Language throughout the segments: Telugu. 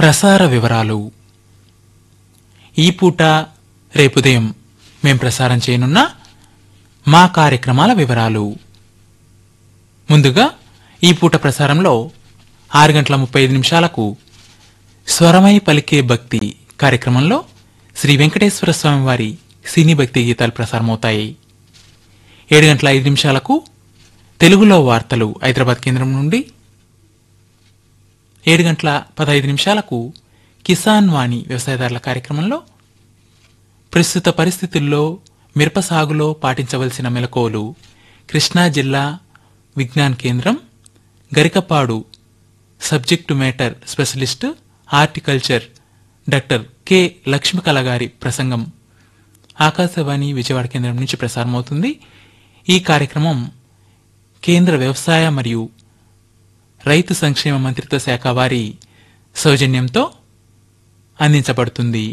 ప్రసార వివరాలు ఈ పూట రేపు ఉదయం మేం ప్రసారం చేయనున్న మా కార్యక్రమాల వివరాలు ముందుగా ఈ పూట ప్రసారంలో ఆరు గంటల ముప్పై ఐదు నిమిషాలకు స్వరమై పలికే భక్తి కార్యక్రమంలో శ్రీ వెంకటేశ్వర స్వామి వారి సినీ భక్తి గీతాలు ప్రసారమవుతాయి ఏడు గంటల ఐదు నిమిషాలకు తెలుగులో వార్తలు హైదరాబాద్ కేంద్రం నుండి ఏడు గంటల పదహైదు నిమిషాలకు కిసాన్ వాణి వ్యవసాయదారుల కార్యక్రమంలో ప్రస్తుత పరిస్థితుల్లో మిరప సాగులో పాటించవలసిన మెలకువలు కృష్ణా జిల్లా విజ్ఞాన్ కేంద్రం Garikapadu subject matter specialist horticulture doctor K Lakshmikala గారి ప్రసంగం ఆకాశవాణి విజయవాడ కేంద్రం నుంచి ప్రసారమవుతుంది ఈ కార్యక్రమం కేంద్ర వ్యవసాయ మరియు రైతు సంక్షేమ మంత్రిత్వ శాఖ వారి సౌజన్యంతో అందించబడుతుంది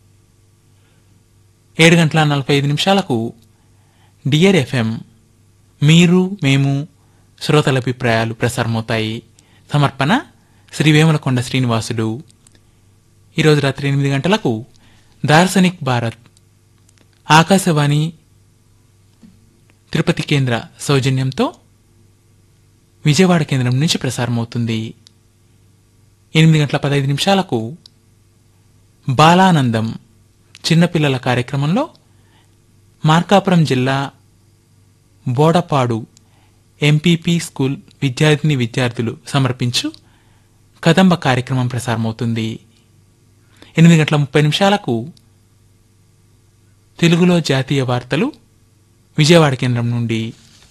ఏడు గంటల నలభై ఐదు నిమిషాలకు డియర్ ఎఫ్ఎం మీరు మేము శ్రోతల అభిప్రాయాలు ప్రసారమవుతాయి సమర్పణ శ్రీ వేములకొండ శ్రీనివాసులు ఈరోజు రాత్రి ఎనిమిది గంటలకు దార్శనిక్ భారత్ ఆకాశవాణి తిరుపతి కేంద్ర సౌజన్యంతో విజయవాడ కేంద్రం నుంచి ప్రసారమవుతుంది ఎనిమిది గంటల పదహైదు నిమిషాలకు బాలానందం చిన్నపిల్లల కార్యక్రమంలో మార్కాపురం జిల్లా బోడపాడు ఎంపీపీ స్కూల్ విద్యార్థిని విద్యార్థులు సమర్పించు కదంబ కార్యక్రమం ప్రసారమవుతుంది ఎనిమిది గంటల ముప్పై నిమిషాలకు తెలుగులో జాతీయ వార్తలు విజయవాడ కేంద్రం నుండి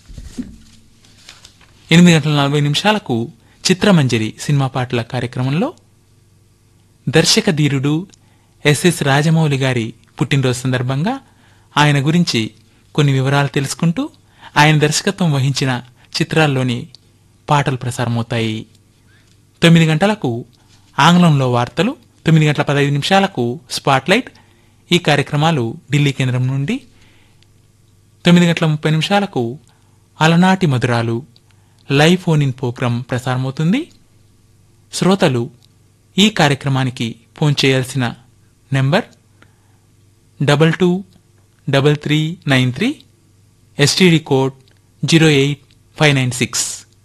ఎనిమిది గంటల నలభై నిమిషాలకు చిత్రమంజరి సినిమా పాటల కార్యక్రమంలో దర్శక ధీరుడు ఎస్ఎస్ రాజమౌళి గారి పుట్టినరోజు సందర్భంగా ఆయన గురించి కొన్ని వివరాలు తెలుసుకుంటూ ఆయన దర్శకత్వం వహించిన చిత్రాల్లోని పాటలు ప్రసారమవుతాయి తొమ్మిది గంటలకు ఆంగ్లంలో వార్తలు తొమ్మిది గంటల పదహైదు నిమిషాలకు స్పాట్లైట్ ఈ కార్యక్రమాలు ఢిల్లీ కేంద్రం నుండి తొమ్మిది గంటల ముప్పై నిమిషాలకు అలనాటి మధురాలు లైవ్ ఫోన్ ఇన్ ప్రోగ్రాం ప్రసారమవుతుంది శ్రోతలు ఈ కార్యక్రమానికి ఫోన్ చేయాల్సిన number double two double three nine three STD code zero eight five nine six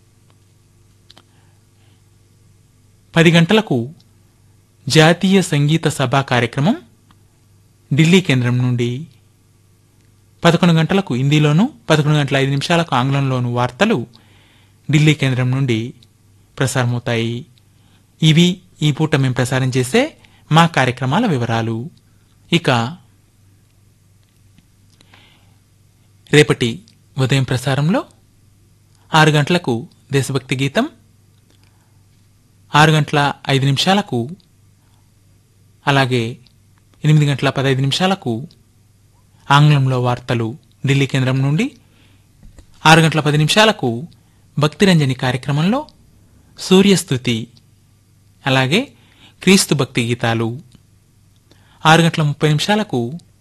పది గంటలకు జాతీయ సంగీత సభ కార్యక్రమం ఢిల్లీ కేంద్రం నుండి పదకొండు గంటలకు హిందీలోను పదకొండు గంటల ఐదు నిమిషాలకు ఆంగ్లంలోను వార్తలు ఢిల్లీ కేంద్రం నుండి ప్రసారమవుతాయి ఇవి ఈ పూట మేము ప్రసారం చేసే మా కార్యక్రమాల వివరాలు ఇక రేపటి ఉదయం ప్రసారంలో ఆరు గంటలకు దేశభక్తి గీతం ఆరు గంటల ఐదు నిమిషాలకు అలాగే ఎనిమిది గంటల పదహైదు నిమిషాలకు ఆంగ్లంలో వార్తలు ఢిల్లీ కేంద్రం నుండి ఆరు గంటల పది నిమిషాలకు భక్తిరంజని కార్యక్రమంలో సూర్యస్థుతి అలాగే క్రీస్తు భక్తి గీతాలు ఆరు గంటల ముప్పై నిమిషాలకు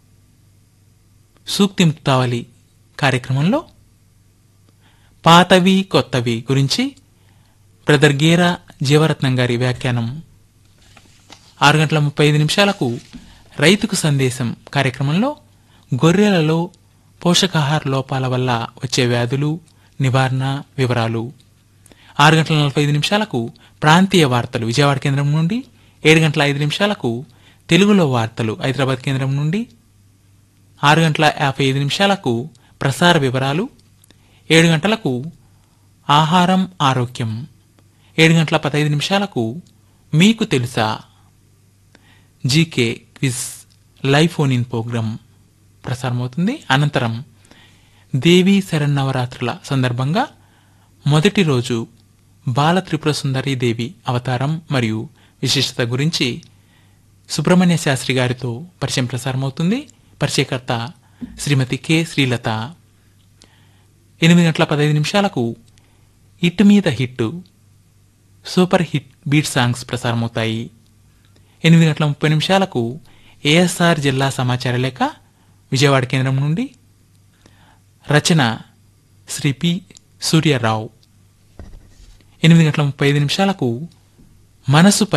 సూక్తి ముక్తావళి కార్యక్రమంలో పాతవి కొత్తవి గురించి బ్రదర్ గీరా జీవరత్నం గారి వ్యాఖ్యానం ఆరు గంటల ముప్పై ఐదు నిమిషాలకు రైతుకు సందేశం కార్యక్రమంలో గొర్రెలలో పోషకాహార లోపాల వల్ల వచ్చే వ్యాధులు నివారణ వివరాలు ఆరు గంటల నలభై ఐదు నిమిషాలకు ప్రాంతీయ వార్తలు విజయవాడ కేంద్రం నుండి ఏడు గంటల ఐదు నిమిషాలకు తెలుగులో వార్తలు హైదరాబాద్ కేంద్రం నుండి ఆరు గంటల యాభై ఐదు నిమిషాలకు ప్రసార వివరాలు ఏడు గంటలకు ఆహారం ఆరోగ్యం ఏడు గంటల పదహైదు నిమిషాలకు మీకు తెలుసా GK quiz live phone in programme ప్రసారమవుతుంది అనంతరం దేవీ శరన్నవరాత్రుల సందర్భంగా మొదటి రోజు బాల త్రిపుర సుందరి దేవి అవతారం మరియు విశిష్టత గురించి సుబ్రహ్మణ్య శాస్త్రి గారితో పరిచయం ప్రసారమవుతుంది పరిచయకర్త శ్రీమతి కె శ్రీలత ఎనిమిది గంటల పదహైదు నిమిషాలకు హిట్ మీద hit super hit beat songs ప్రసారమవుతాయి ఎనిమిది గంటల ముప్పై నిమిషాలకు ఏఎస్ఆర్ జిల్లా సమాచార లేఖ విజయవాడ కేంద్రం నుండి రచన శ్రీ పి సూర్యారావు ఎనిమిది గంటల ముప్పై ఐదు నిమిషాలకు మనసు